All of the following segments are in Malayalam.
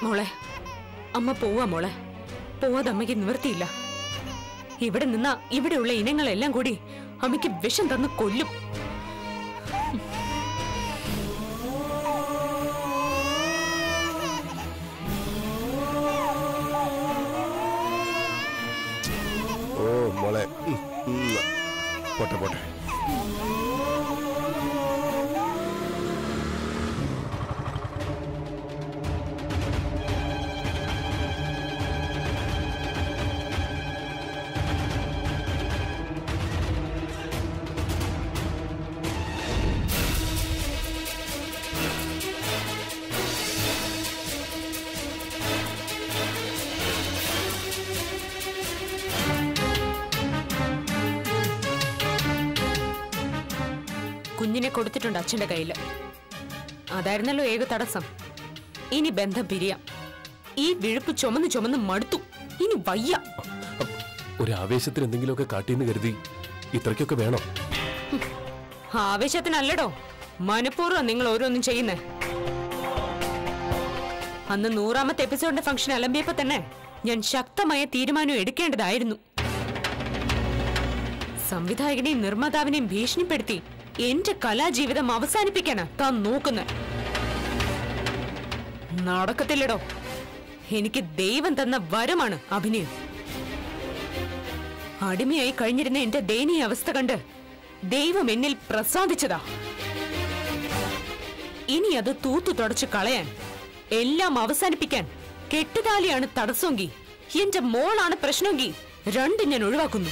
മോളെ അമ്മ പോവാ മോളെ പോവാതെ അമ്മയ്ക്ക് നിവൃത്തിയില്ല ഇവിടെ നിന്നാ ഇവിടെയുള്ള ഇനങ്ങളെല്ലാം കൂടി അമ്മയ്ക്ക് വിഷം തന്ന് കൊല്ലും ഓ മോളെ ഉം, ഉം. പോട്ടെ പോട്ടെ കുഞ്ഞിനെ കൊടുത്തിട്ടുണ്ട് അച്ഛന്റെ കയ്യില് അതായിരുന്നല്ലോ ഏക തടസ്സം ഇനി ബന്ധം പിരിയാം ഈ വിഴുപ്പ് ചുമന്ന് ചുമന്ന് മടുത്തു ഇനി വയ്യ അപ്പ് ഒരു ആവേശത്തിന് എന്തെങ്കിലുമൊക്കെ കാട്ടിയെന്ന് കരുതി ഇത്രയ്ക്കൊക്കെ വേണം ആവേശത്തിനല്ലടോ മനഃപൂർവ്വം നിങ്ങൾ ഓരോന്നും ചെയ്യുന്നേ അന്ന് നൂറാമത്തെ എപ്പിസോഡിന്റെ ഫംഗ്ഷൻ അലമ്പിയപ്പോ തന്നെ ഞാൻ ശക്തമായ തീരുമാനം എടുക്കേണ്ടതായിരുന്നു സംവിധായകനെയും നിർമ്മാതാവിനെയും ഭീഷണിപ്പെടുത്തി എന്റെ കലാജീവിതം അവസാനിപ്പിക്കാനാ താൻ നോക്കുന്നത് നടക്കത്തില്ലടോ എനിക്ക് ദൈവം തന്ന വരമാണ് അഭിനയം അടിമയായി കഴിഞ്ഞിരുന്ന എന്റെ ദയനീയ അവസ്ഥ കണ്ട് ദൈവം എന്നിൽ പ്രസാദിച്ചതാ ഇനി അത് തൂത്തു തുടച്ചു കളയാൻ എല്ലാം അവസാനിപ്പിക്കാൻ കെട്ടുതാലിയാണ് തടസ്സമെങ്കിൽ എന്റെ മോളാണ് പ്രശ്നമെങ്കിൽ രണ്ടും ഞാൻ ഒഴിവാക്കുന്നു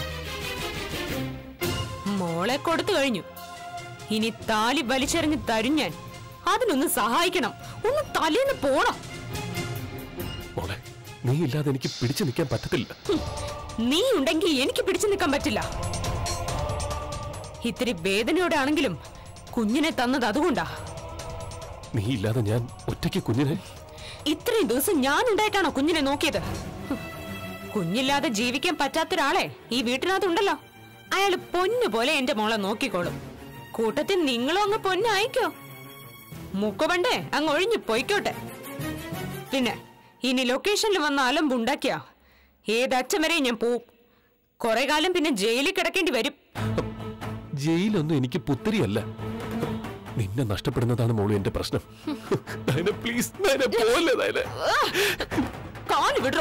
മോളെ കൊടുത്തു കഴിഞ്ഞു ഇനി താലി വലിച്ചെറിഞ്ഞ് തരും ഞാൻ അതിനൊന്ന് സഹായിക്കണം ഒന്ന് തലേന്ന് പോണം മോളെ നീ ഇല്ലാതെ എനിക്ക് പിടിച്ചു നിൽക്കാൻ പറ്റത്തില്ല ഹും, നീ ഉണ്ടെങ്കിൽ എനിക്ക് പിടിച്ചു നിൽക്കാൻ പറ്റില്ല ഇത്തിരി വേദനയോടെ ആണെങ്കിലും കുഞ്ഞിനെ തന്നത് അതുകൊണ്ടാ നീ ഇല്ലാതെ ഞാൻ ഒറ്റയ്ക്ക് കുഞ്ഞിനെ ഇത്രയും ദിവസം ഞാൻ ഉണ്ടായിട്ടാണോ കുഞ്ഞിനെ നോക്കിയത് ഹും, കുഞ്ഞില്ലാതെ ജീവിക്കാൻ പറ്റാത്ത ഒരാളെ ഈ വീട്ടിനകത്തുണ്ടല്ലോ അയാള് പൊന്നു പോലെ എന്റെ മോളെ നോക്കിക്കോളും കൂട്ടത്തിൽ നിങ്ങളും അങ്ങ് പൊന്നായിക്കോ മുക്കുപണ്ടേ അങ്ങ് ഒഴിഞ്ഞു പൊയ്ക്കോട്ടെ പിന്നെ ഇനി ലൊക്കേഷനിൽ വന്ന അലമ്പുണ്ടാക്കിയ ഏതറ്റം വരെ ഞാൻ പോവും കുറെ കാലം പിന്നെ ജയിലിൽ കിടക്കേണ്ടി വരും ജയിലൊന്നും എനിക്ക് പുത്തിരിയല്ല നിന്നെ നഷ്ടപ്പെടുന്നതാണ് മോളു എന്റെ പ്രശ്നം നയന പ്ലീസ് നയന പോലെ നയന കാല് വിടറോ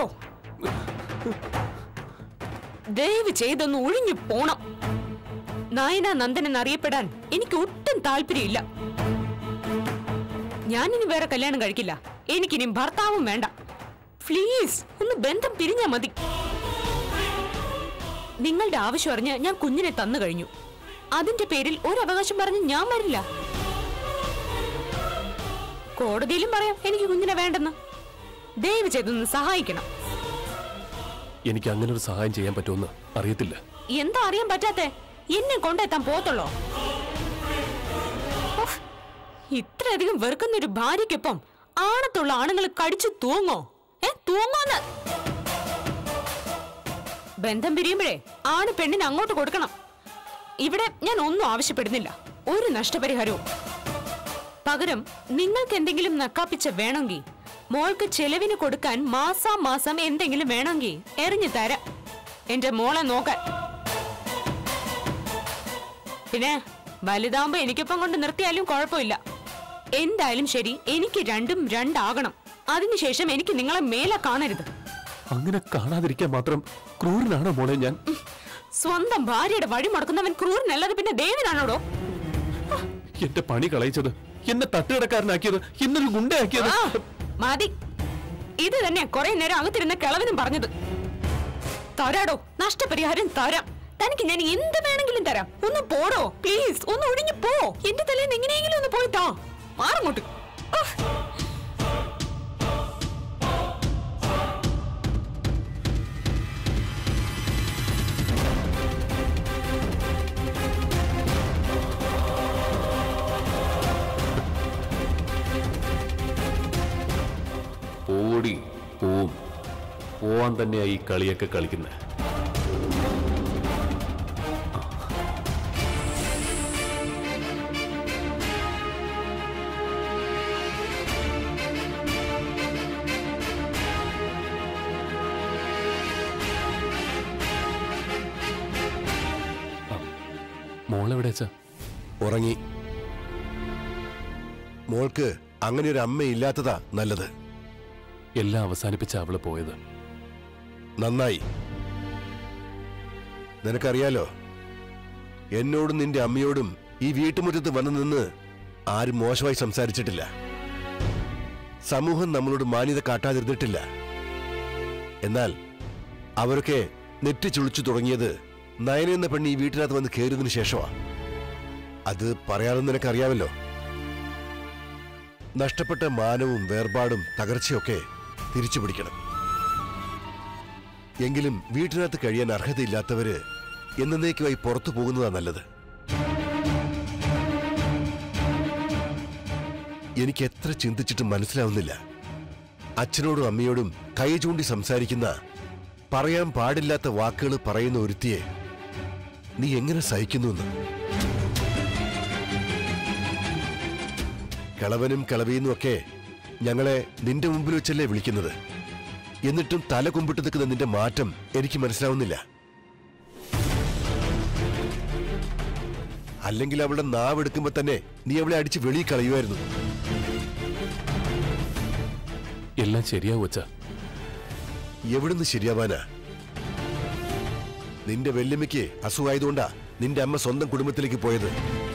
ദയവ് ചെയ്തൊന്ന് ഒഴിഞ്ഞു പോണം നായന നന്ദൻ എന്നറിയപ്പെടാൻ എനിക്ക് ഒട്ടും താല്പര്യമില്ല ഞാനിനി വേറെ കല്യാണം കഴിക്കില്ല എനിക്കിനി ഭർത്താവും വേണ്ട പ്ലീസ് ഒന്ന് ബന്ധം പിരിഞ്ഞാ മതി നിങ്ങളുടെ ആവശ്യം അറിഞ്ഞ് ഞാൻ കുഞ്ഞിനെ തന്നു കഴിഞ്ഞു അതിന്റെ പേരിൽ ഒരു അവകാശം പറഞ്ഞ് ഞാൻ വരില്ല കോടതിയിലും പറയാം എനിക്ക് കുഞ്ഞിനെ വേണ്ടെന്ന് ദയവ് ചെയ്തൊന്ന് സഹായിക്കണം എനിക്ക് അങ്ങനെ ഒരു സഹായം ചെയ്യാൻ പറ്റുമെന്ന് അറിയത്തില്ല എന്താ അറിയാൻ പറ്റാത്തെ എന്നെ കൊണ്ടെത്താൻ പോത്തുള്ളോ ഉഫ്, ഇത്രയധികം വെറുക്കുന്ന ഒരു ഭാര്യയ്ക്കൊപ്പം ആണത്തുള്ള ആണുങ്ങൾ കടിച്ചു തൂങ്ങോ ഏ തൂങ്ങോന്ന് ബന്ധം പിരിയുമ്പോഴേ ആണ് പെണ്ണിന് അങ്ങോട്ട് കൊടുക്കണം ഇവിടെ ഞാൻ ഒന്നും ആവശ്യപ്പെടുന്നില്ല ഒരു നഷ്ടപരിഹാരവും പകരം നിങ്ങൾക്ക് എന്തെങ്കിലും നക്കാപ്പിച്ച വേണമെങ്കിൽ മോൾക്ക് ചെലവിന് കൊടുക്കാൻ മാസാ മാസം എന്തെങ്കിലും വേണമെങ്കിൽ എറിഞ്ഞു തരാം എന്റെ മോളെ നോക്കാൻ പിന്നെ വലുതാവുമ്പോ എനിക്കൊപ്പം കൊണ്ട് നിർത്തിയാലും കുഴപ്പമില്ല എന്തായാലും ശരി എനിക്ക് രണ്ടും രണ്ടാകണം അതിനുശേഷം എനിക്ക് നിങ്ങളെ മേലെ കാണരുത് അങ്ങനെ കാണാതിരിക്കാൻ മാത്രം ക്രൂരനാണോ മോളെ ഞാൻ സ്വന്തം ഭാര്യയുടെ വഴി മുടക്കുന്നവൻ ക്രൂരനല്ലാതെ പിന്നെ ദേവനാണോടോ എന്റെ പണി കളയിച്ചത് എന്നെ തട്ടുകിടക്കാരനാക്കിയത് എന്നൊരു ഗുണ്ടയാക്കിയത് ആ, മതി ഇത് തന്നെ കുറെ നേരം അകത്തിരുന്ന കിളവനും പറഞ്ഞത് തരാടോ നഷ്ടപരിഹാരം തരാം തനിക്ക് ഞാൻ എന്ത് വേണമെങ്കിലും തരാം ഒന്ന് പോടോ പ്ലീസ് ഒന്ന് ഒഴിഞ്ഞു പോ എന്റെ തലേന്ന് എങ്ങനെയെങ്കിലും ഒന്ന് പോയി താ മാറങ്ങോട്ട് ആ. ഓടി പോവും പോവാൻ തന്നെയാ ഈ കളിയൊക്കെ കളിക്കുന്നത് മോളെവിടെ അച്ഛാ ഉറങ്ങി മോൾക്ക് അങ്ങനെ ഒരു അമ്മയില്ലാത്തതാ നല്ലത് എല്ലാം അവസാനിപ്പിച്ച അവള് പോയത് നന്നായി നിനക്കറിയാലോ എന്നോടും നിന്റെ അമ്മയോടും ഈ വീട്ടുമുറ്റത്ത് വന്നു നിന്ന് ആരും മോശമായി സംസാരിച്ചിട്ടില്ല സമൂഹം നമ്മളോട് മാന്യത കാട്ടാതിരുന്നിട്ടില്ല എന്നാൽ അവരൊക്കെ നെറ്റി ചുളിച്ചു തുടങ്ങിയത് നയന എന്ന പെണ്ണ് ഈ വീട്ടിനകത്ത് വന്ന് കയറിയതിനു ശേഷമാ അത് പറയാതെ നിനക്കറിയാമല്ലോ നഷ്ടപ്പെട്ട മാനവും വേർപാടും തകർച്ചയൊക്കെ തിരിച്ചു പിടിക്കണം എങ്കിലും വീട്ടിനകത്ത് കഴിയാൻ അർഹതയില്ലാത്തവര് എന്നേക്കുമായി പുറത്തു പോകുന്നതാ നല്ലത് എനിക്ക് എത്ര ചിന്തിച്ചിട്ടും മനസ്സിലാവുന്നില്ല അച്ഛനോടും അമ്മയോടും കൈ ചൂണ്ടി സംസാരിക്കുന്ന പറയാൻ പാടില്ലാത്ത വാക്കുകൾ പറയുന്ന ഒരുത്തിയെ നീ എങ്ങനെ സഹിക്കുന്നുവെന്ന് കിളവനും കിളവിയെന്നും ഒക്കെ ഞങ്ങളെ നിന്റെ മുമ്പിൽ വെച്ചല്ലേ വിളിക്കുന്നത് എന്നിട്ടും തല കുമ്പിട്ട് നിൽക്കുന്ന നിന്റെ മാറ്റം എനിക്ക് മനസ്സിലാവുന്നില്ല അല്ലെങ്കിൽ അവളുടെ നാവ് എടുക്കുമ്പോ തന്നെ നീ അവളെ അടിച്ച് വെളിയിൽ കളയുമായിരുന്നു എല്ലാം ശരിയാവും അച്ഛാ എവിടുന്ന് ശരിയാവാനാ നിന്റെ വെല്ലുമ്മയ്ക്ക് അസുഖമായതുകൊണ്ടാ നിന്റെ അമ്മ സ്വന്തം കുടുംബത്തിലേക്ക് പോയത്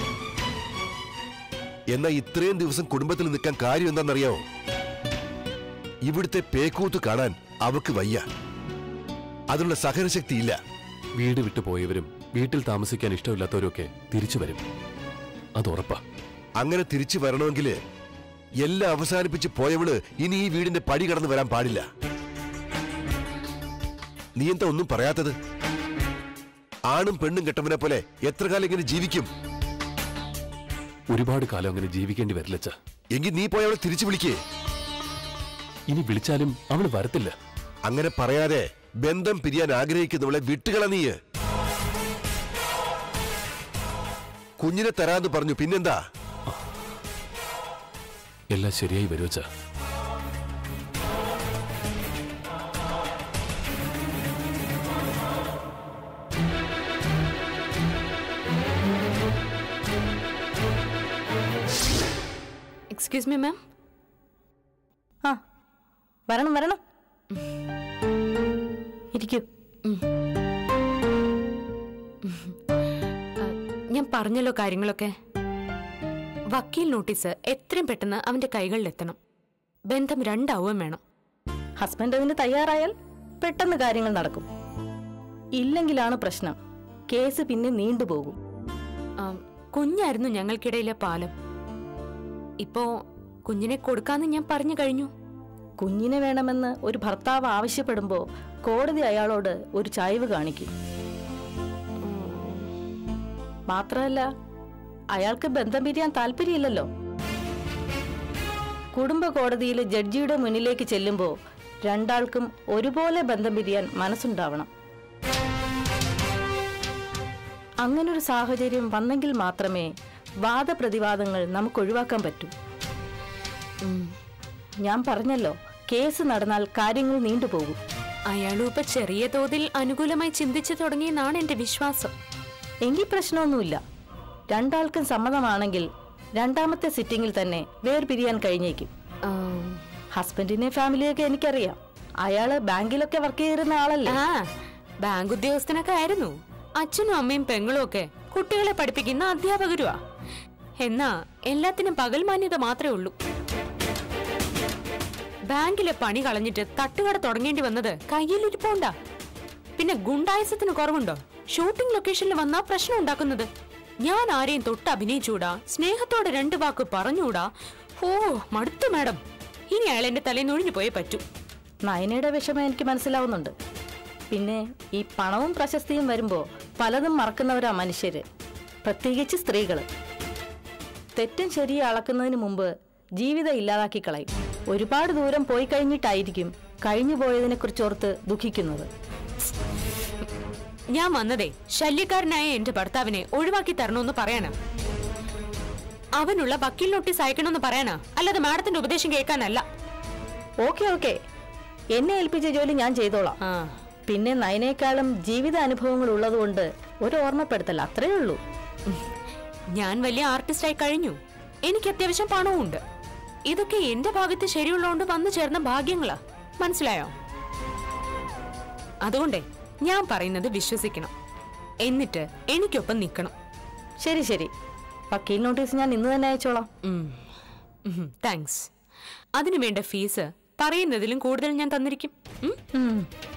എന്നാ ഇത്രയും ദിവസം കുടുംബത്തിൽ നിൽക്കാൻ കാര്യം എന്താണെന്നറിയാവോ ഇവിടുത്തെ പേക്കൂത്ത് കാണാൻ അവൾക്ക് വയ്യ അതിനുള്ള സഹനശക്തി ഇല്ല വീട് വിട്ടു പോയവരും വീട്ടിൽ താമസിക്കാൻ ഇഷ്ടമില്ലാത്തവരും ഒക്കെ തിരിച്ചു വരും അത് ഉറപ്പാ അങ്ങനെ തിരിച്ചു വരണമെങ്കിൽ എല്ലാം അവസാനിപ്പിച്ച് പോയവള് ഇനി ഈ വീടിന്റെ പടി കടന്നു വരാൻ പാടില്ല നീ എന്താ ഒന്നും പറയാത്തത് ആണും പെണ്ണും കെട്ടവനെ പോലെ എത്ര കാലം ഇങ്ങനെ ജീവിക്കും ഒരുപാട് കാലം അങ്ങനെ ജീവിക്കേണ്ടി വരില്ല അച്ഛാ എങ്കിൽ നീ പോയവളെ തിരിച്ചു വിളിക്കേ ഇനി വിളിച്ചാലും അവള് വരത്തില്ല അങ്ങനെ പറയാതെ ബന്ധം പിരിയാൻ ആഗ്രഹിക്കുന്നവളെ വിട്ടുകള നീ കുഞ്ഞിനെ തരാന്ന് പറഞ്ഞു പിന്നെന്താ എല്ലാം ശരിയായി വരും അച്ഛാ എക്സ്ക്യൂസ് മീ മാം ആ വരണം വരണം ഇരിക്കൂ ഞാൻ പറഞ്ഞല്ലോ കാര്യങ്ങളൊക്കെ വക്കീൽ നോട്ടീസ് എത്രയും പെട്ടെന്ന് അവന്റെ കൈകളിലെത്തണം ബന്ധം രണ്ടാവുകയും വേണം ഹസ്ബൻഡ് അതിന് തയ്യാറായാൽ പെട്ടെന്ന് കാര്യങ്ങൾ നടക്കും ഇല്ലെങ്കിലാണ് പ്രശ്നം കേസ് പിന്നെ നീണ്ടുപോകും ആ, കുഞ്ഞായിരുന്നു ഞങ്ങൾക്കിടയിലെ പാലം ഇപ്പോ കുഞ്ഞിനെ കൊടുക്കാന്ന് ഞാൻ പറഞ്ഞു കഴിഞ്ഞു കുഞ്ഞിനെ വേണമെന്ന് ഒരു ഭർത്താവ് ആവശ്യപ്പെടുമ്പോൾ കോടതി അയാളോട് ഒരു ചായ്വ് കാണിക്കും മാത്രമല്ല അയാൾക്ക് ബന്ധം പിരിയാൻ താല്പര്യമില്ലല്ലോ കുടുംബ കോടതിയിൽ ജഡ്ജിയുടെ മുന്നിലേക്ക് ചെല്ലുമ്പോൾ രണ്ടാൾക്കും ഒരുപോലെ ബന്ധം പിരിയാൻ മനസ്സുണ്ടാവണം അങ്ങനൊരു സാഹചര്യം വന്നെങ്കിൽ മാത്രമേ വാദപ്രതിവാദങ്ങൾ നമുക്ക് ഒഴിവാക്കാൻ പറ്റൂ ഉം. ഞാൻ പറഞ്ഞല്ലോ കേസ് നടന്നാൽ കാര്യങ്ങൾ നീണ്ടുപോകും അയാളും ഇപ്പൊ ചെറിയ തോതിൽ അനുകൂലമായി ചിന്തിച്ചു തുടങ്ങിയെന്നാണ് എന്റെ വിശ്വാസം എങ്കിൽ പ്രശ്നമൊന്നുമില്ല രണ്ടാൾക്കും സമ്മതമാണെങ്കിൽ രണ്ടാമത്തെ സിറ്റിംഗിൽ തന്നെ വേർപിരിയാൻ കഴിഞ്ഞേക്കും ആ, ഹസ്ബൻഡിനെ ഫാമിലിയൊക്കെ എനിക്കറിയാം അയാള് ബാങ്കിലൊക്കെ വർക്ക് ചെയ്തിരുന്ന ആളല്ലേ ആ ബാങ്ക് ഉദ്യോഗസ്ഥനൊക്കെ ആയിരുന്നു അച്ഛനും അമ്മയും പെങ്ങളും ഒക്കെ കുട്ടികളെ പഠിപ്പിക്കുന്ന അധ്യാപകരുവാ എന്നാ എല്ലാത്തിനും പകൽ മാന്യത മാത്രമേ ഉള്ളൂ ബാങ്കിലെ പണി കളഞ്ഞിട്ട് തട്ടുകട തുടങ്ങേണ്ടി വന്നത് കയ്യിലിരിപ്പോണ്ടാ പിന്നെ ഗുണ്ടായസത്തിന് കുറവുണ്ടോ ഷൂട്ടിംഗ് ലൊക്കേഷനിൽ വന്നാ പ്രശ്നം ഉണ്ടാക്കുന്നത് ഞാൻ ആരെയും തൊട്ട് അഭിനയിച്ചൂടാ സ്നേഹത്തോടെ രണ്ടു വാക്ക് പറഞ്ഞൂടാ ഓ മടുത്തു മാഡം ഇനി അയാൾ എന്റെ തലേന്ന് ഒഴിഞ്ഞു പോയേ പറ്റൂ നയനയുടെ വിഷമം എനിക്ക് മനസ്സിലാവുന്നുണ്ട് പിന്നെ ഈ പണവും പ്രശസ്തിയും വരുമ്പോൾ പലതും മറക്കുന്നവരാ മനുഷ്യര് പ്രത്യേകിച്ച് സ്ത്രീകള് തെറ്റും ശരിയും അളക്കുന്നതിന് മുമ്പ് ജീവിതം ഇല്ലാതാക്കി കളയും ഒരുപാട് ദൂരം പോയി കഴിഞ്ഞിട്ടായിരിക്കും കഴിഞ്ഞു പോയതിനെ കുറിച്ചോർത്ത് ദുഃഖിക്കുന്നത് ഞാൻ വന്നതേ ശല്യക്കാരനായ എന്റെ ഭർത്താവിനെ ഒഴിവാക്കി തരണമെന്ന് പറയാനാ അവനുള്ള വക്കീൽ നോട്ടീസ് അയക്കണമെന്ന് പറയാനാ അല്ലാതെ മാഡത്തിന്റെ ഉപദേശം കേൾക്കാനല്ല ഓക്കെ ഓക്കെ എന്നെ ഏൽപ്പിച്ച ജോലി ഞാൻ ചെയ്തോളാം ആ പിന്നെ നയനേക്കാളും ജീവിത അനുഭവങ്ങൾ ഉള്ളതുകൊണ്ട് ഒരു ഓർമ്മപ്പെടുത്തൽ അത്രേ ഉള്ളൂ ഉം. ഞാൻ വലിയ ആർട്ടിസ്റ്റായി കഴിഞ്ഞു എനിക്ക് അത്യാവശ്യം പണവും ഉണ്ട് ഇതൊക്കെ എന്റെ ഭാഗത്ത് ശരിയുള്ളതുകൊണ്ട് വന്നു ചേർന്ന ഭാഗ്യങ്ങളാ മനസ്സിലായോ അതുകൊണ്ടേ ഞാൻ പറയുന്നത് വിശ്വസിക്കണം എന്നിട്ട് എനിക്കൊപ്പം നിൽക്കണം ശരി ശരി വക്കീൽ നോട്ടീസ് ഞാൻ ഇന്ന് തന്നെ അയച്ചോളാം താങ്ക്സ് അതിനു വേണ്ട ഫീസ് പറയുന്നതിലും കൂടുതൽ ഞാൻ തന്നിരിക്കും ഉം? ഉം.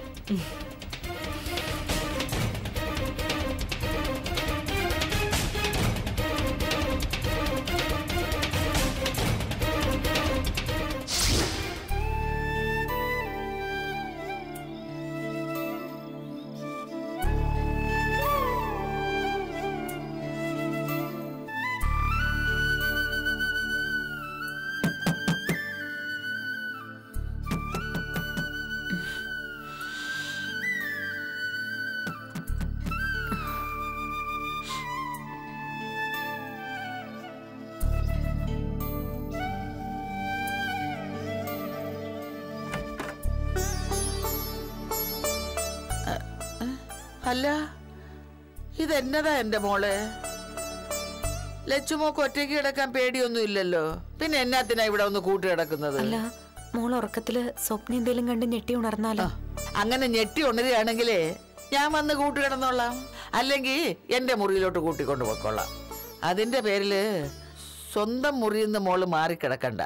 അല്ല ഇതെന്നതാ എന്റെ മോളെ ലച്ചുമോക്ക് ഒറ്റയ്ക്ക് കിടക്കാൻ പേടിയൊന്നും ഇല്ലല്ലോ പിന്നെ എന്നാത്തിനാ ഇവിടെ ഒന്ന് കൂട്ടി കിടക്കുന്നത് അല്ല മോൾ ഉറക്കത്തില് സ്വപ്നം എന്തേലും കണ്ട് ഞെട്ടി ഉണർന്നാലോ അങ്ങനെ ഞെട്ടി ഉണരുകയാണെങ്കിലേ ഞാൻ വന്ന് കൂട്ടി കിടന്നോളാം അല്ലെങ്കിൽ എന്റെ മുറിയിലോട്ട് കൂട്ടിക്കൊണ്ട് പോയിക്കൊള്ളാം അതിന്റെ പേരില് സ്വന്തം മുറിയിൽ നിന്ന് മോള് മാറിക്കിടക്കണ്ട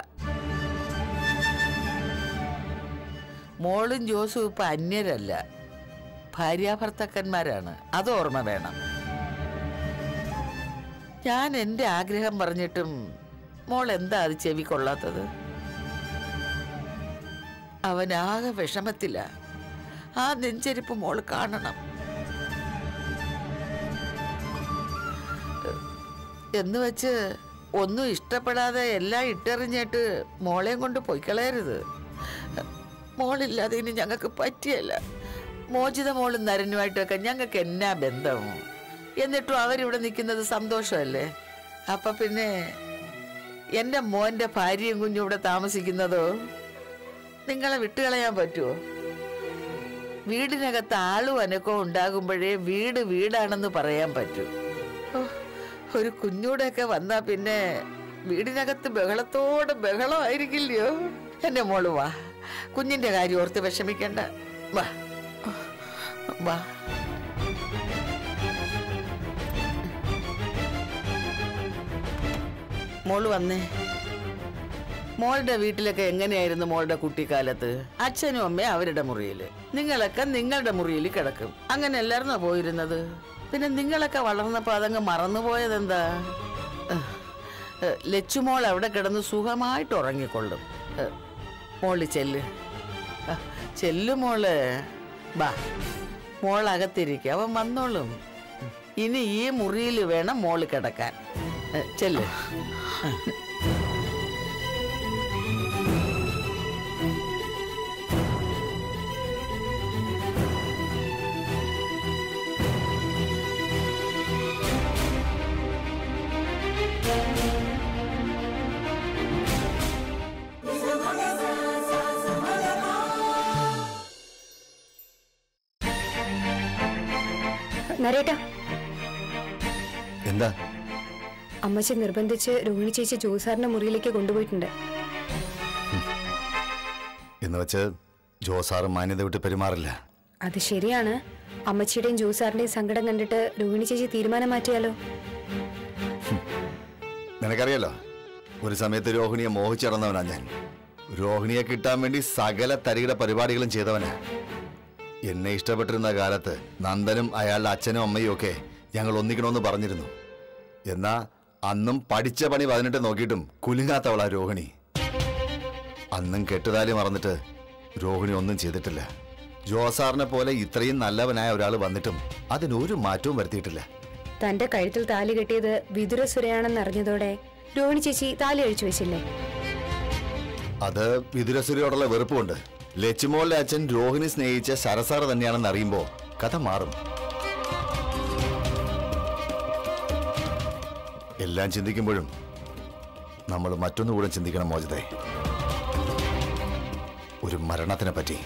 മോളും ജോസും ഇപ്പൊ അന്യരല്ല ഭാര്യാഭർത്താക്കന്മാരാണ് അത് ഓർമ്മ വേണം ഞാൻ എന്റെ ആഗ്രഹം പറഞ്ഞിട്ടും മോൾ എന്താ അത് ചെവി കൊള്ളാത്തത് അവനാകെ വിഷമത്തില്ല ആ നെഞ്ചരിപ്പ് മോൾ കാണണം എന്ന് വെച്ച് ഒന്നും ഇഷ്ടപ്പെടാതെ എല്ലാം ഇട്ടെറിഞ്ഞിട്ട് മോളെയും കൊണ്ട് പൊയ്ക്കളയരുത് മോളില്ലാതെ ഇനി ഞങ്ങൾക്ക് പറ്റിയല്ല മോചിത മോളും നരനുമായിട്ടൊക്കെ ഞങ്ങൾക്ക് എന്നാ ബന്ധം എന്നിട്ടും അവരിവിടെ നിൽക്കുന്നത് സന്തോഷമല്ലേ അപ്പൊ പിന്നെ എൻ്റെ മോൻ്റെ ഭാര്യയും കുഞ്ഞും ഇവിടെ താമസിക്കുന്നതോ നിങ്ങളെ വിട്ടുകളയാൻ പറ്റുമോ വീടിനകത്ത് ആളും അനക്കവും ഉണ്ടാകുമ്പോഴേ വീട് വീടാണെന്ന് പറയാൻ പറ്റൂ ഓ, ഒരു കുഞ്ഞൂടെയൊക്കെ വന്നാ പിന്നെ വീടിനകത്ത് ബഹളത്തോടെ ബഹളമായിരിക്കില്ലയോ എന്റെ മോള് വാ കുഞ്ഞിന്റെ കാര്യം ഓർത്ത് വിഷമിക്കണ്ട വാ വാ മോള് വന്നേ മോളുടെ വീട്ടിലൊക്കെ എങ്ങനെയായിരുന്നു മോളുടെ കുട്ടിക്കാലത്ത് അച്ഛനും അമ്മയും അവരുടെ മുറിയിൽ നിങ്ങളൊക്കെ നിങ്ങളുടെ മുറിയിൽ കിടക്കും അങ്ങനെ എല്ലായിരുന്നോ പോയിരുന്നത് പിന്നെ നിങ്ങളൊക്കെ വളർന്നപ്പോ അതങ്ങ് മറന്നുപോയതെന്താ ഏഹ്, ഏഹ്, ലച്ചുമോൾ അവിടെ കിടന്ന് സുഖമായിട്ട് ഉറങ്ങിക്കൊള്ളും ഏഹ്, മോള് ചെല്ല് ആ, ചെല്ലു മോള് ബാ മോൾ അകത്തിരിക്കുക അവൻ വന്നോളും ഇനി ഈ മുറിയിൽ വേണം മോള് കിടക്കാൻ ഏഹ്, ചെല്ല് നരേട്ടാ എന്താ അമ്മച്ചി നിർബന്ധിച്ച് രോഹിണി ചേച്ചി ജോസാറിന്റെ മുറിയിലേക്ക് കൊണ്ടുപോയിട്ടുണ്ട് എന്ന് വെച്ച് ജോസാറ് മാന്യത വിട്ട് പെരുമാറില്ല അത് ശരിയാണ് അമ്മച്ചിയുടെയും ജോസാറിന്റെയും സങ്കടം കണ്ടിട്ട് രോഹിണി ചേച്ചി തീരുമാനം മാറ്റിയാലോ നിനക്കറിയാലോ ഒരു സമയത്ത് രോഹിണിയെ മോഹിച്ചിടന്നവനാ ഞാൻ രോഹിണിയെ കിട്ടാൻ വേണ്ടി സകല തരികിട പരിപാടികളും ചെയ്തവനാ എന്നെ ഇഷ്ടപ്പെട്ടിരുന്ന കാലത്ത് നന്ദനും അയാളുടെ അച്ഛനും അമ്മയും ഒക്കെ ഞങ്ങൾ ഒന്നിക്കണമെന്ന് പറഞ്ഞിരുന്നു എന്നാ അന്നും പഠിച്ച പണി പതിനെട്ട് നോക്കിയിട്ടും കുലുങ്ങാത്തവളാ രോഹിണി അന്നും കെട്ടുതാലി മറന്നിട്ട് രോഹിണി ഒന്നും ചെയ്തിട്ടില്ല ജോസാറിനെ പോലെ ഇത്രയും നല്ലവനായ ഒരാൾ വന്നിട്ടും അതിനൊരു മാറ്റവും വരുത്തിയിട്ടില്ല തന്റെ കഴുത്തിൽ താലി കെട്ടിയത് വിതുരസുരയാണെന്ന് അറിഞ്ഞതോടെ രോഹിണി ചേച്ചി താലി അഴിച്ചു വെച്ചില്ലേ അത് വിതുരസുരയോടുള്ള വെറുപ്പുണ്ട് ലച്ചുമോളുടെ അച്ഛൻ രോഹിണി സ്നേഹിച്ച ശരസാറ് തന്നെയാണെന്ന് അറിയുമ്പോ കഥ മാറും എല്ലാം ചിന്തിക്കുമ്പോഴും നമ്മൾ മറ്റൊന്നു കൂടെ ചിന്തിക്കണം മോചിതേ ഒരു മരണത്തിനെ പറ്റി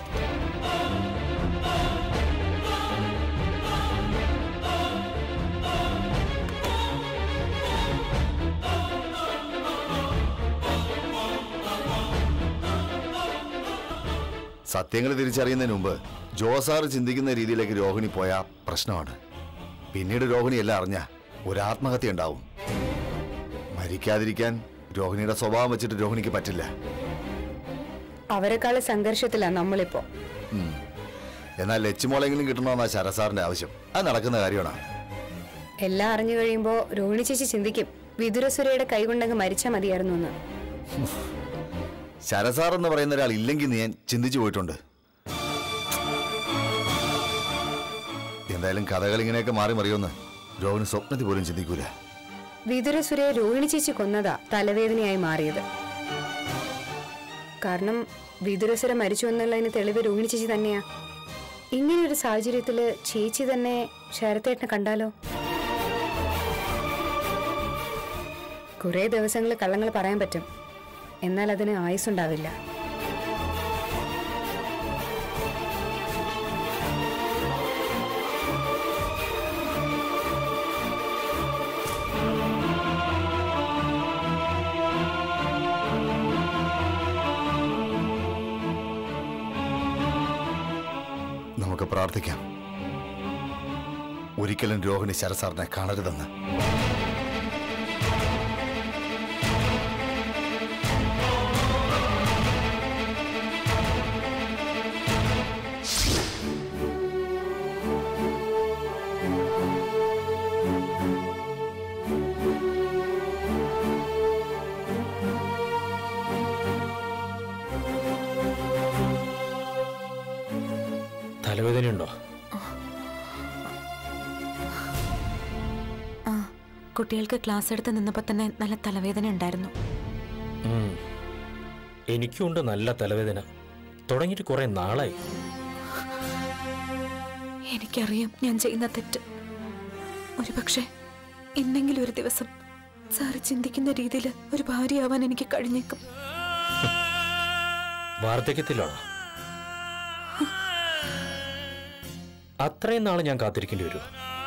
സത്യങ്ങൾ തിരിച്ചറിയുന്നതിന് മുമ്പ് ജോസാർ ചിന്തിക്കുന്ന രീതിയിലേക്ക് രോഹിണി പോയ പ്രശ്നമാണ് പിന്നീട് രോഹിണി എല്ലാം അറിഞ്ഞ ഒരു ആത്മഹത്യ ഉണ്ടാവും മരിക്കാതിരിക്കാൻ രോഹിണിയുടെ സ്വഭാവം വെച്ചിട്ട് രോഹിണിക്ക് പറ്റില്ല അവരെക്കാള് സംഘർഷത്തിലാണ് നമ്മളിപ്പോ ഉം. എന്നാൽ ലച്ചുമോളെങ്കിലും കിട്ടണമെന്നാ ശരസാറിന്റെ ആവശ്യം അത് നടക്കുന്ന കാര്യമാണ് എല്ലാം അറിഞ്ഞു കഴിയുമ്പോ രോഹിണി ചേച്ചി ചിന്തിക്കും വിതുരസുരയുടെ കൈകൊണ്ടങ്ങ് മരിച്ചാ മതിയായിരുന്നു എന്ന് ശരസാർ എന്ന് പറയുന്ന ഒരാൾ ഇല്ലെങ്കിൽ നീ ഞാൻ ചിന്തിച്ചു പോയിട്ടുണ്ട് എന്തായാലും കഥകൾ ഇങ്ങനെയൊക്കെ മാറി മറിയുമെന്ന് രോഹിണി സ്വപ്നത്തിൽ പോലും ചിന്തിക്കൂല വിതുരസുരയെ രോഹിണി ചേച്ചി കൊന്നതാ തലവേദനയായി മാറിയത് കാരണം വിതുരസുര മരിച്ചു എന്നുള്ളതിന് തെളിവ് രോഹിണി ചേച്ചി തന്നെയാ ഇങ്ങനെയൊരു സാഹചര്യത്തില് ചേച്ചി തന്നെ ശരത്തേട്ടനെ കണ്ടാലോ കുറെ ദിവസങ്ങൾ കള്ളങ്ങൾ പറയാൻ പറ്റും എന്നാൽ അതിന് ആയുസ്സുണ്ടാവില്ല നമുക്ക് പ്രാർത്ഥിക്കാം ഒരിക്കലും രോഹിണി ശരസാറിനെ കാണരുതെന്ന് തലവേദനയുണ്ടോ ആ കുട്ടികൾക്ക് ക്ലാസ് എടുത്ത് നിന്നപ്പോൾ തന്നെ നല്ല തലവേദന ഉണ്ടായിരുന്നു ഉം. എനിക്കുണ്ട് നല്ല തലവേദന തുടങ്ങിയിട്ട് കുറെ നാളായി എനിക്കറിയാം ഞാൻ ചെയ്യുന്ന തെറ്റ് ഒരുപക്ഷെ എന്നെങ്കിലും ഒരു ദിവസം സാറ് ചിന്തിക്കുന്ന രീതിയിൽ ഒരു ഭാര്യയാവാൻ എനിക്ക് കഴിഞ്ഞേക്കും വാർദ്ധക്യത്തിലാണോ അത്രയും നാളെ ഞാൻ കാത്തിരിക്കേണ്ടി വരുമോ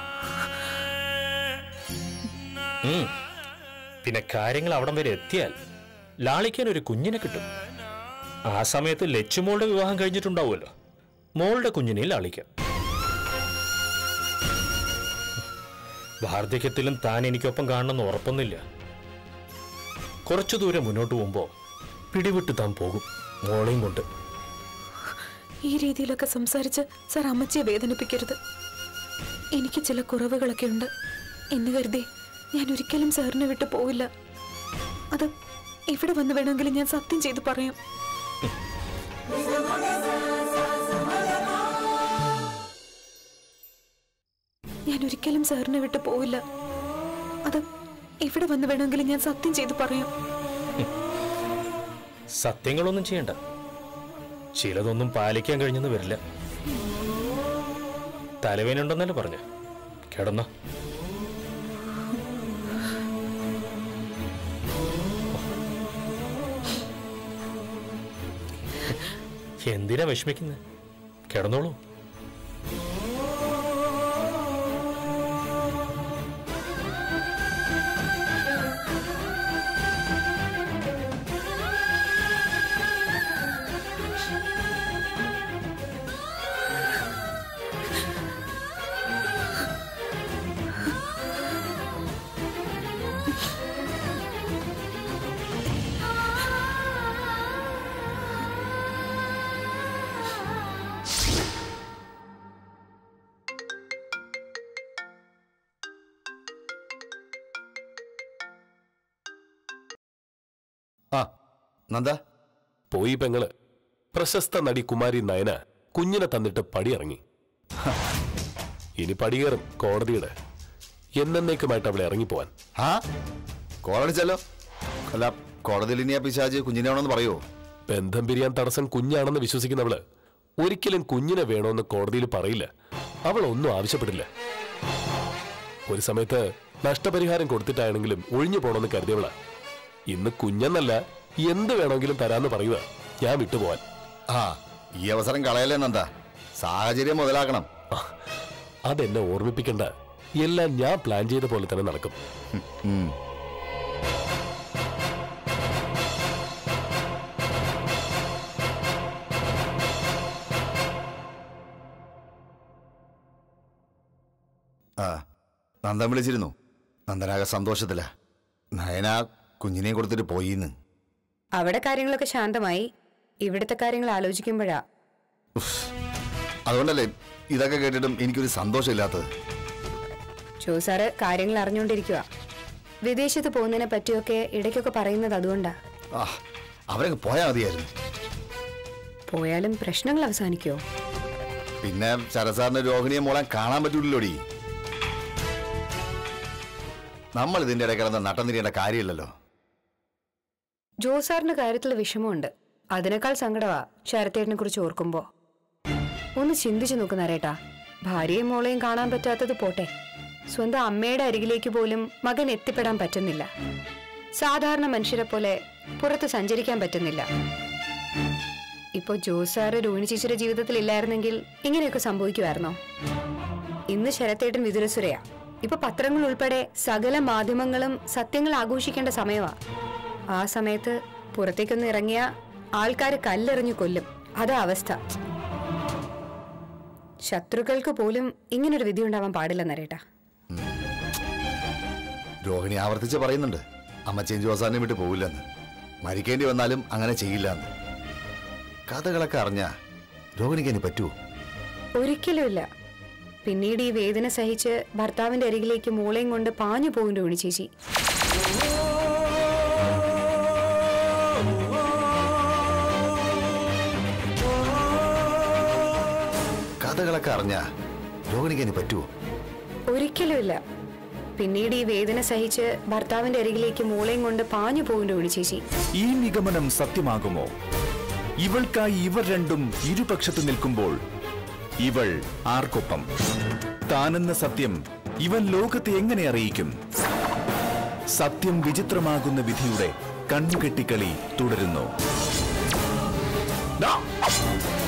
ഉം. പിന്നെ കാര്യങ്ങൾ അവിടം വരെ എത്തിയാൽ ലാളിക്കാൻ ഒരു കുഞ്ഞിനെ കിട്ടും ആ സമയത്ത് ലച്ചുമോളുടെ വിവാഹം കഴിഞ്ഞിട്ടുണ്ടാവുമല്ലോ മോളുടെ കുഞ്ഞിനെ ലാളിക്കാം വാർദ്ധക്യത്തിലും താൻ എനിക്കൊപ്പം കാണണമെന്ന് ഉറപ്പൊന്നുമില്ല കുറച്ചു ദൂരം മുന്നോട്ട് പോകുമ്പോൾ പിടിവിട്ട് താൻ പോകും മോളെയും കൊണ്ട് ഈ രീതിയിലൊക്കെ സംസാരിച്ച് സാർ അമ്മച്ചിയെ വേദനിപ്പിക്കരുത് എനിക്ക് ചില കുറവുകളൊക്കെ ഉണ്ട് എന്ന് കരുതി ഞാൻ ഒരിക്കലും സാറിനെ വിട്ടു പോവില്ല അത് എവിടെ വന്ന് വേണമെങ്കിലും ഞാൻ സത്യം ചെയ്ത് പറയാം ഞാൻ ഒരിക്കലും സാറിനെ വിട്ടു പോവില്ല അത് എവിടെ വന്ന് വേണമെങ്കിലും ഞാൻ സത്യം ചെയ്ത് പറയാം സത്യങ്ങളൊന്നും ചെയ്യണ്ട ചിലതൊന്നും പാലിക്കാൻ കഴിഞ്ഞെന്ന് വരില്ല തലവേനുണ്ടെന്നല്ലേ പറഞ്ഞു കിടന്നോ എന്തിനാ വിഷമിക്കുന്നത് കിടന്നോളൂ ആ നന്ദ പോയി പെങ്ങള് പ്രശസ്ത നടി കുമാരി നയന കുഞ്ഞിനെ തന്നിട്ട് പടിയിറങ്ങി ഹ. ഇനി പടികേറും കോടതിയുടെ എന്നേക്കുമായിട്ട് അവളെ ഇറങ്ങിപ്പോവാൻ ആ കോളടിച്ചല്ലോ അല്ല കോടതിയിൽ ഇനി ആ പിശാജ് കുഞ്ഞിനെ ആണെന്ന് പറയുമോ ബന്ധം പിരിയാൻ തടസ്സം കുഞ്ഞാണെന്ന് വിശ്വസിക്കുന്നവള് ഒരിക്കലും കുഞ്ഞിനെ വേണമെന്ന് കോടതിയിൽ പറയില്ല അവൾ ഒന്നും ആവശ്യപ്പെടില്ല ഒരു സമയത്ത് നഷ്ടപരിഹാരം കൊടുത്തിട്ടാണെങ്കിലും ഒഴിഞ്ഞു പോണമെന്ന് കരുതിയവളാ ഇന്ന് കുഞ്ഞെന്നല്ല എന്ത് വേണമെങ്കിലും തരാന്ന് പറയുക ഞാൻ വിട്ടുപോവാൻ ആ ഈ അവസരം കളയല്ലേ നന്ദ സാഹചര്യം മുതലാക്കണം ആ, അതെന്നെ ഓർമ്മിപ്പിക്കണ്ട എല്ലാം ഞാൻ പ്ലാൻ ചെയ്ത പോലെ തന്നെ നടക്കും ഉം. നന്ദൻ വിളിച്ചിരുന്നു നന്ദനാകെ സന്തോഷത്തില നയന കുഞ്ഞിനെ കൊടുത്തിട്ട് പോയിന്ന് അവിടെ കാര്യങ്ങളൊക്കെ ശാന്തമായി ഇവിടുത്തെ കാര്യങ്ങൾ ആലോചിക്കുമ്പോഴാ അതുകൊണ്ടല്ലേ ഇതൊക്കെ കേട്ടിട്ടും എനിക്കൊരു സന്തോഷമില്ലാത്തത് ജോസാറ് കാര്യങ്ങൾ അറിഞ്ഞുകൊണ്ടിരിക്കുക വിദേശത്ത് പോകുന്നതിനെ പറ്റിയൊക്കെ ഇടയ്ക്കൊക്കെ പറയുന്നത് അതുകൊണ്ടാ ആ അവരങ്ങ് പോയാൽ മതിയായിരുന്നു പോയാലും പ്രശ്നങ്ങൾ അവസാനിക്കുമോ പിന്നെ ശരസാറിന് രോഹിണിയെ മോളാൻ കാണാൻ പറ്റൂലല്ലോടി നമ്മൾ ഇതിന്റെ ഇടയിൽ കിടന്ന് നട്ടം തിരിയേണ്ട കാര്യമില്ലല്ലോ ജോസാറിന്റെ കാര്യത്തിൽ വിഷമമുണ്ട് അതിനേക്കാൾ സങ്കടമാ ശരത്തേട്ടിനെ കുറിച്ച് ഓർക്കുമ്പോ ഒന്ന് ചിന്തിച്ചു നോക്ക് നരേട്ടാ ഭാര്യയും മോളെയും കാണാൻ പറ്റാത്തത് പോട്ടെ സ്വന്തം അമ്മയുടെ അരികിലേക്ക് പോലും മകൻ എത്തിപ്പെടാൻ പറ്റുന്നില്ല സാധാരണ മനുഷ്യരെ പോലെ പുറത്ത് സഞ്ചരിക്കാൻ പറ്റുന്നില്ല ഇപ്പോ ജോസാറ് രോഹിണി ചേച്ചിയുടെ ജീവിതത്തിൽ ഇല്ലായിരുന്നെങ്കിൽ ഇങ്ങനെയൊക്കെ സംഭവിക്കുമായിരുന്നോ ഇന്ന് ശരത്തേട്ടൻ വിതുരസുരയാ ഇപ്പൊ പത്രങ്ങൾ ഉൾപ്പെടെ സകല മാധ്യമങ്ങളും സത്യങ്ങൾ ആഘോഷിക്കേണ്ട സമയമാ ആ സമയത്ത് പുറത്തേക്കൊന്ന് ഇറങ്ങിയ ആൾക്കാർ കല്ലെറിഞ്ഞു കൊല്ലും അതാ അവസ്ഥ ശത്രുക്കൾക്ക് പോലും ഇങ്ങനൊരു വിധി ഉണ്ടാവാൻ പാടില്ല നരേട്ടാ രോഹിണി ആവർത്തിച്ച് പറയുന്നുണ്ട് അമ്മച്ചേൻ ജോസാറിനെ വിട്ട് പോവില്ലെന്ന് മരിക്കേണ്ടി വന്നാലും അങ്ങനെ ചെയ്യില്ല എന്ന് കഥകളൊക്കെ അറിഞ്ഞ രോഹിണിക്ക് ഇനി പറ്റുമോ ഒരിക്കലുമില്ല പിന്നീട് ഈ വേദന സഹിച്ച് ഭർത്താവിന്റെ അരികിലേക്ക് മോളെയും കൊണ്ട് പാഞ്ഞു പോകും രോണി ചേച്ചി കഥകളൊക്കെ അറിഞ്ഞ രോഹിണിക്ക് ഇനി പറ്റുമോ ഒരിക്കലുമില്ല പിന്നീട് ഈ വേദന സഹിച്ച് ഭർത്താവിന്റെ അരികിലേക്ക് മോളെയും കൊണ്ട് പാഞ്ഞു പോകും രോണി ചേച്ചി ഈ നിഗമനം സത്യമാകുമോ ഇവൾക്കായി ഇവർ രണ്ടും ഇരുപക്ഷത്ത് നിൽക്കുമ്പോൾ ഇവൾ ആർക്കൊപ്പം താനെന്ന സത്യം ഇവൻ ലോകത്തെ എങ്ങനെ അറിയിക്കും സത്യം വിചിത്രമാകുന്ന വിധിയുടെ കണ്ണുകെട്ടിക്കളി തുടരുന്നു ദാ!